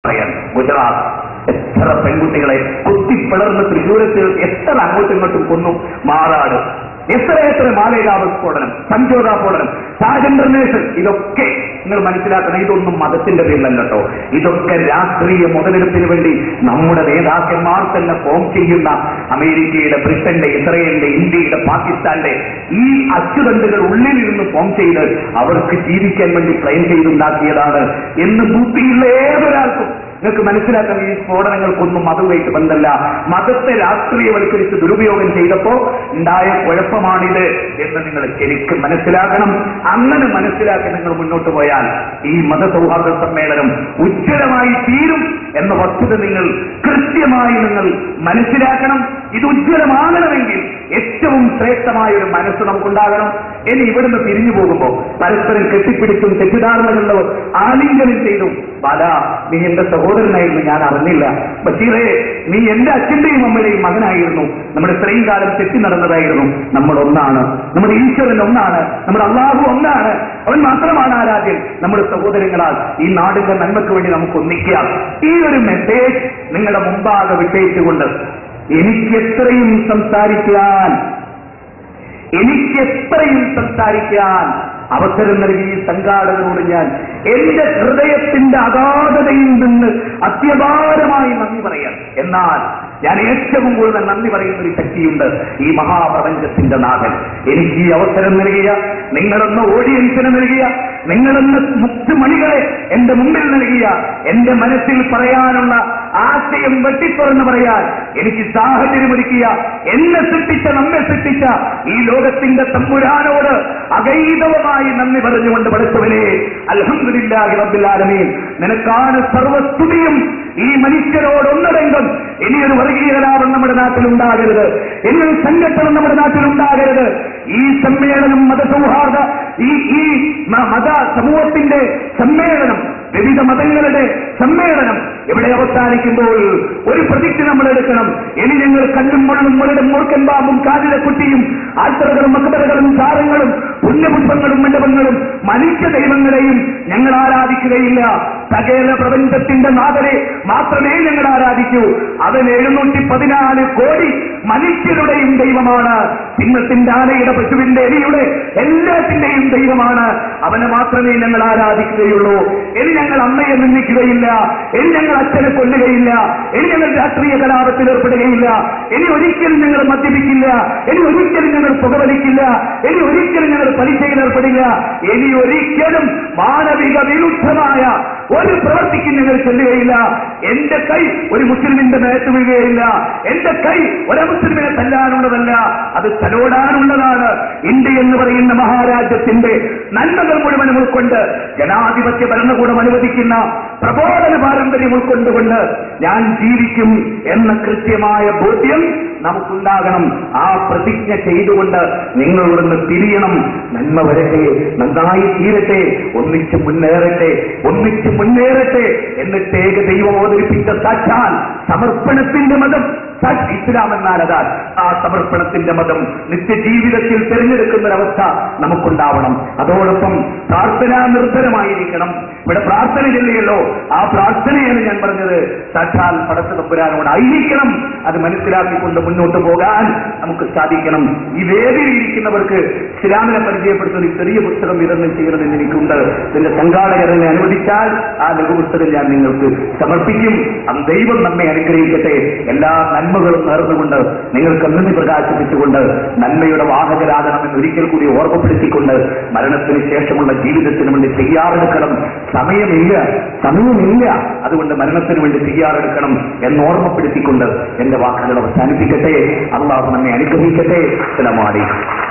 പറയാൻ ഗുജറാത്ത് എത്ര പെൺകുട്ടികളെ കുത്തിപ്പിളർന്ന് തൃശ്ശൂരത്തിൽ എത്ര അങ്ങോട്ടും ഇങ്ങോട്ടും കൊന്നു മാറാട് എത്ര എത്ര മാലേകാവ് സ്ഫോടനം സംജോത സ്ഫോടനം സാജന്റർനേഷൻ ഇതൊക്കെ നിങ്ങൾ മനസ്സിലാക്കണം ഇതൊന്നും മതത്തിന്റെ പേരിലല്ല കേട്ടോ ഇതൊക്കെ രാഷ്ട്രീയ മുതലെടുപ്പിന് വേണ്ടി നമ്മുടെ നേതാക്കന്മാർ തന്നെ ഫോം ചെയ്യുന്ന അമേരിക്കയുടെ ബ്രിട്ടന്റെ ഇസ്രയേലിന്റെ ഇന്ത്യയുടെ പാകിസ്ഥാന്റെ ഈ അച്ചുതണ്ടുകൾ ഉള്ളിലിരുന്ന് ഫോം ചെയ്ത് അവർക്ക് ജീവിക്കാൻ വേണ്ടി ക്ലെയിം ചെയ്തുണ്ടാക്കിയതാണ് എന്ന് ബുദ്ധിയുള്ള ഏതൊരാൾക്കും നിങ്ങൾക്ക് മനസ്സിലാക്കാൻ ഈ സ്ഫോടനങ്ങൾക്കൊന്നും മതവുമായിട്ട് ബന്ധമല്ല മതത്തെ രാഷ്ട്രീയവൽക്കരിച്ച് ദുരുപയോഗം ചെയ്തപ്പോ ഉണ്ടായ കുഴപ്പമാണിത് എന്ന് നിങ്ങൾ ശരിക്കും മനസ്സിലാക്കണം അങ്ങനെ മനസ്സിലാക്കി നിങ്ങൾ മുന്നോട്ട് പോയാൽ ഈ മതസൗഹാർദ്ദ സമ്മേളനം ഉജ്ജ്വലമായി തീരും എന്ന വസ്തുത നിങ്ങൾ കൃത്യമായി നിങ്ങൾ മനസ്സിലാക്കണം ഇത് ഉജ്ജ്വലമാകണമെങ്കിൽ ഏറ്റവും ശ്രേഷ്ഠമായ ഒരു മനസ്സ് നമുക്കുണ്ടാകണം ഇനി ഇവിടുന്ന് പിരിഞ്ഞു പോകുമ്പോ പരസ്പരം കെട്ടിപ്പിടിച്ചും തെറ്റിദ്ധാരണകളിലോ ആലിംഗനം ചെയ്തും ബാല നീ എന്റെ സഹോദരനായിരുന്നു ഞാൻ അറിഞ്ഞില്ല ബഷീറെ നീ എന്റെ അച്ഛന്റെയും അമ്മയുടെയും മകനായിരുന്നു നമ്മുടെ ഇത്രയും കാലം തെറ്റി നടന്നതായിരുന്നു നമ്മൾ ഒന്നാണ് നമ്മുടെ ഈശ്വരൻ ഒന്നാണ് നമ്മുടെ അള്ളാഹു ഒന്നാണ് അവൻ മാത്രമാണ് ആരാധ്യൻ നമ്മുടെ സഹോദരങ്ങളാൽ ഈ നാടിന്റെ നന്മയ്ക്ക് വേണ്ടി നമുക്ക് ഒന്നിക്കാം ഈ ഒരു മെസ്സേജ് നിങ്ങളുടെ മുമ്പാകെ വിഷയിച്ചുകൊണ്ട് എനിക്ക് എത്രയും സംസാരിക്കാൻ എനിക്ക് എത്രയും സംസാരിക്കാൻ അവസരം നൽകി ഈ സംഘാടകരോട് ഞാൻ എന്റെ ഹൃദയത്തിന്റെ അഗാധതയിൽ നിന്ന് അത്യപാരമായി നന്ദി പറയാം എന്നാൽ ഞാൻ ഏറ്റവും കൂടുതൽ നന്ദി പറയുന്ന ഒരു ശക്തിയുണ്ട് ഈ മഹാപ്രപഞ്ചത്തിന്റെ നാഥൻ എനിക്ക് ഈ അവസരം നൽകിയ നിങ്ങളെന്ന ഓഡിയൻസിന് നൽകിയ നിങ്ങളെന്ന മുക്തുമണികളെ എന്റെ മുമ്പിൽ നൽകിയ എന്റെ മനസ്സിൽ പറയാനുള്ള ആശയം വെട്ടിത്തുറന്ന് പറയാൻ എനിക്ക് സാഹചര്യമൊരുക്കിയ എന്നെ സൃഷ്ടിച്ച നമ്മെ സൃഷ്ടിച്ച ഈ ലോകത്തിന്റെ തമ്പുരാനോട് അഗൈതവമായി നന്ദി പറഞ്ഞുകൊണ്ട് പഠിച്ചവനെ അൽഹംദുലില്ലാഹി റബ്ബിൽ ആലമീൻ നിനക്കാണ് സർവസ്തുതിയും ഈ മനുഷ്യരോട് ഒന്നടങ്കം ഇനിയൊരു വർഗീയ കലാപം നമ്മുടെ നാട്ടിൽ ഉണ്ടാകരുത് ഇനിയൊരു സംഘട്ടനം നമ്മുടെ നാട്ടിൽ ഉണ്ടാകരുത് ഈ സമ്മേളനം മതസൗഹാർദ്ദ ഈ ഈ മ- മത സമൂഹത്തിന്റെ സമ്മേളനം വിവിധ മതങ്ങളുടെ സമ്മേളനം ഇവിടെ അവസാനിക്കുമ്പോൾ ഒരു പ്രതിജ്ഞ നമ്മൾ എടുക്കണം ഇനി ഞങ്ങൾ കല്ലും മണ്ണും മുരടും മൂർക്കൻ പാമ്പും കാതിലെ കുട്ടിയും ആൽത്തറകളും മക്കബറകളും ചാരങ്ങളും പുണ്യപുഷ്പങ്ങളും മണ്ഡപങ്ങളും മനുഷ്യ ദൈവങ്ങളെയും ഞങ്ങൾ ആരാധിക്കുകയില്ല സകല പ്രപഞ്ചത്തിന്റെ നാഥനെ മാത്രമേ ഞങ്ങൾ ആരാധിക്കൂ അവൻ എഴുന്നൂറ്റി പതിനാല് കോടി മനുഷ്യരുടെയും ദൈവമാണ് സിംഹത്തിന്റെ ആനയുടെ പശുവിന്റെ എലിയുടെ എല്ലാത്തിന്റെയും ദൈവമാണ് അവനെ മാത്രമേ ഞങ്ങൾ ആരാധിക്കുകയുള്ളൂ ഇനി ഞങ്ങൾ അമ്മയെ നിന്ദിക്കുകയില്ല ഇനി ഞങ്ങൾ അച്ഛനെ കൊല്ലുകയില്ല ഇനി ഞങ്ങൾ രാഷ്ട്രീയ കലാപത്തിൽ ഏർപ്പെടുകയില്ല ഇനി ഒരിക്കലും ഞങ്ങൾ മദ്യപിക്കില്ല ഇനി ഒരിക്കലും ഞങ്ങൾ പുകവലിക്കില്ല ഇനി ഒരിക്കലും ഞങ്ങൾ പലിശയിൽ ഏർപ്പെടില്ല ഇനി ഒരിക്കലും മാനവിക വിരുദ്ധമായ ഒരു പ്രവർത്തിക്കും ഞങ്ങൾ ചെല്ലുകയില്ല എന്റെ കൈ ഒരു മുസ്ലിമിന്റെ മേത്ത് വീഴുകയില്ല എന്റെ കൈ ഒരു മുസ്ലിമിനെ തല്ലാനുള്ളതല്ല അത് തലോടാനുള്ളതാണ് ഇന്ത്യ എന്ന് പറയുന്ന മഹാരാജ്യത്തിന്റെ നന്മകൾ മുഴുവനും ഉൾക്കൊണ്ട് ജനാധിപത്യ ഭരണകൂടം അനുവദിക്കുന്ന പ്രബോധന പാരമ്പര്യം ഉൾക്കൊണ്ടുകൊണ്ട് ഞാൻ ജീവിക്കും എന്ന കൃത്യമായ ബോധ്യം നമുക്കുണ്ടാകണം ആ പ്രതിജ്ഞ ചെയ്തുകൊണ്ട് നിങ്ങൾ ഇവിടുന്ന് തിരിയണം നന്മ വരട്ടെ നന്നായി തീരട്ടെ ഒന്നിച്ച് മുന്നേറട്ടെ ഒന്നിച്ച് മുന്നേറട്ടെ എന്നിട്ട് ഏക ദൈവം അവതരിപ്പിച്ച സാക്ഷാൽ സമർപ്പണത്തിന്റെ മതം സാക്ഷി ഇസ്ലാം എന്നാൽ അതാ ആ സമർപ്പണത്തിന്റെ മതം നിത്യജീവിതത്തിൽ തിരഞ്ഞെടുക്കുന്ന ഒരവസ്ഥ നമുക്കുണ്ടാവണം അതോടൊപ്പം പ്രാർത്ഥനാ നിർഭരമായിരിക്കണം ഇവിടെ പ്രാർത്ഥന ചെല്ലുകയല്ലോ ആ പ്രാർത്ഥനയാണ് ഞാൻ പറഞ്ഞത് സാക്ഷാൽ പടച്ച തമ്പുരാനോട് ആയിരിക്കണം അത് മനസ്സിലാക്കിക്കൊണ്ട് മുന്നോട്ട് പോകാൻ നമുക്ക് സാധിക്കണം ഈ വേദിയിലിരിക്കുന്നവർക്ക് ഇസ്ലാമിനെ പരിചയപ്പെടുത്തുന്ന ഒരു ചെറിയ പുസ്തകം വിതരണം ചെയ്യണമെന്ന് എനിക്കുണ്ട് ഇതിന്റെ സംഘാടകർ എന്നെ അനുവദിച്ചാൽ ആ ലഘുപുസ്തകം ഞാൻ നിങ്ങൾക്ക് സമർപ്പിക്കും അത് ദൈവം നമ്മെ അനുഗ്രഹിക്കട്ടെ എല്ലാ നന്മകളും നേർന്നുകൊണ്ട് നിങ്ങൾക്ക് നന്ദി പ്രകാശിപ്പിച്ചുകൊണ്ട് നന്മയുടെ വാഹകരാകണമെന്ന് ഒരിക്കൽ കൂടി ഓർമ്മപ്പെടുത്തിക്കൊണ്ട് മരണത്തിന് ശേഷമുള്ള ജീവിതത്തിന് വേണ്ടി തയ്യാറെടുക്കണം സമയമില്ല സമയമില്ല അതുകൊണ്ട് മരണത്തിന് വേണ്ടി തയ്യാറെടുക്കണം എന്ന് ഓർമ്മപ്പെടുത്തിക്കൊണ്ട് എന്റെ വാക്കുകൾ അവസാനിപ്പിക്കട്ടെ അള്ളാഹു നമ്മെ അനുഗ്രഹിക്കട്ടെ ചിലമാടി